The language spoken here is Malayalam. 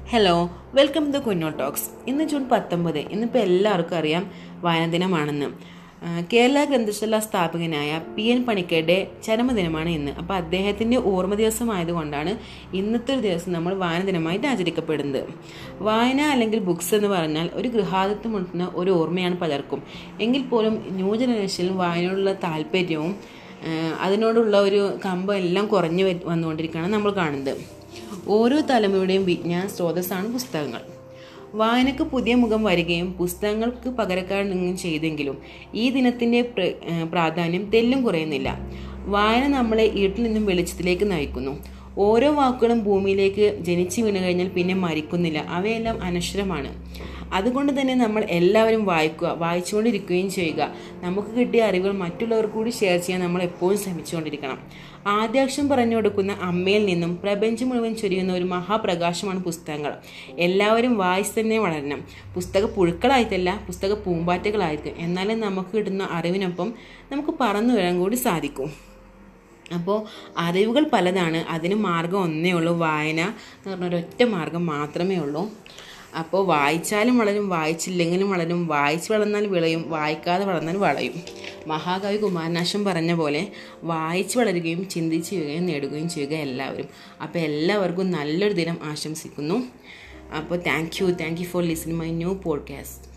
hello welcome to Kunjo talks ഇന്ന് ജൂൺ പത്തൊമ്പത് ഇന്നിപ്പോൾ എല്ലാവർക്കും അറിയാം വായന ദിനമാണെന്ന് ആ, കേരള ഗ്രന്ഥശാല സ്ഥാപകനായ പി എൻ പണിക്കരുടെ ചരമദിനമാണ് ഇന്ന് അപ്പോൾ അദ്ദേഹത്തിൻ്റെ ഓർമ്മ ദിവസമായതുകൊണ്ടാണ് ഇന്നത്തെ ഒരു ദിവസം നമ്മൾ വായന ദിനമായിട്ട് ആചരിക്കപ്പെടുന്നത് വായന അല്ലെങ്കിൽ ബുക്സ് എന്ന് പറഞ്ഞാൽ ഒരു ഗൃഹാതിഥ്യം ഉണ്ടെന്ന ഒരു ഓർമ്മയാണ് പലർക്കും എങ്കിൽ പോലും ന്യൂ ജനറേഷനിൽ വായനയോടുള്ള താല്പര്യവും ആ, അതിനോടുള്ള ഒരു കമ്പം എല്ലാം കുറഞ്ഞു വ- വന്നുകൊണ്ടിരിക്കുകയാണ് നമ്മൾ കാണുന്നത് ഓരോ തലമുറയുടെയും വിജ്ഞാന സ്രോതസ്സാണ് പുസ്തകങ്ങൾ വായനക്ക് പുതിയ മുഖം വരികയും പുസ്തകങ്ങൾക്ക് പകരക്കാരുകയും ചെയ്തെങ്കിലും ഈ ദിനത്തിൻ്റെ പ്ര- ഏഹ് പ്രാധാന്യം തെല്ലും കുറയുന്നില്ല വായന നമ്മളെ ഇരുട്ടിൽ നിന്നും വെളിച്ചത്തിലേക്ക് നയിക്കുന്നു ഓരോ വാക്കുകളും ഭൂമിയിലേക്ക് ജനിച്ചു വീണു കഴിഞ്ഞാൽ പിന്നെ മരിക്കുന്നില്ല അവയെല്ലാം അനശ്വരമാണ് അതുകൊണ്ട് തന്നെ നമ്മൾ എല്ലാവരും വായിക്കുക വായിച്ചുകൊണ്ടിരിക്കുകയും ചെയ്യുക നമുക്ക് കിട്ടിയ അറിവുകൾ മറ്റുള്ളവർക്ക് കൂടി ഷെയർ ചെയ്യാൻ നമ്മൾ എപ്പോഴും ശ്രമിച്ചുകൊണ്ടിരിക്കണം ആദ്യാക്ഷരം പറഞ്ഞു കൊടുക്കുന്ന അമ്മയിൽ നിന്നും പ്രപഞ്ചം മുഴുവൻ ചൊരിയുന്ന ഒരു മഹാപ്രകാശമാണ് പുസ്തകങ്ങൾ എല്ലാവരും വായിച്ച് തന്നെ വളരണം പുസ്തക പുഴുക്കളായിട്ടല്ല പുസ്തക പൂമ്പാറ്റകളായിരിക്കും എന്നാലേ നമുക്ക് കിട്ടുന്ന അറിവിനൊപ്പം നമുക്ക് പറന്നു വരാൻ കൂടി സാധിക്കും അപ്പോൾ അറിവുകൾ പലതാണ് അതിന് മാർഗം ഒന്നേ ഉള്ളൂ വായന എന്ന് പറഞ്ഞ ഒരൊറ്റ മാർഗം മാത്രമേ ഉള്ളൂ അപ്പോൾ വായിച്ചാലും വളരും വായിച്ചില്ലെങ്കിലും വളരും വായിച്ച് വളർന്നാൽ വിളയും വായിക്കാതെ വളർന്നാൽ വളയും മഹാകവി കുമാരനാശൻ പറഞ്ഞ പോലെ വായിച്ച് വളരുകയും ചിന്തിച്ച് വരികയും നേടുകയും ചെയ്യുക എല്ലാവരും അപ്പോൾ എല്ലാവർക്കും നല്ലൊരു ദിനം ആശംസിക്കുന്നു അപ്പോൾ thank you thank you for listening my new podcast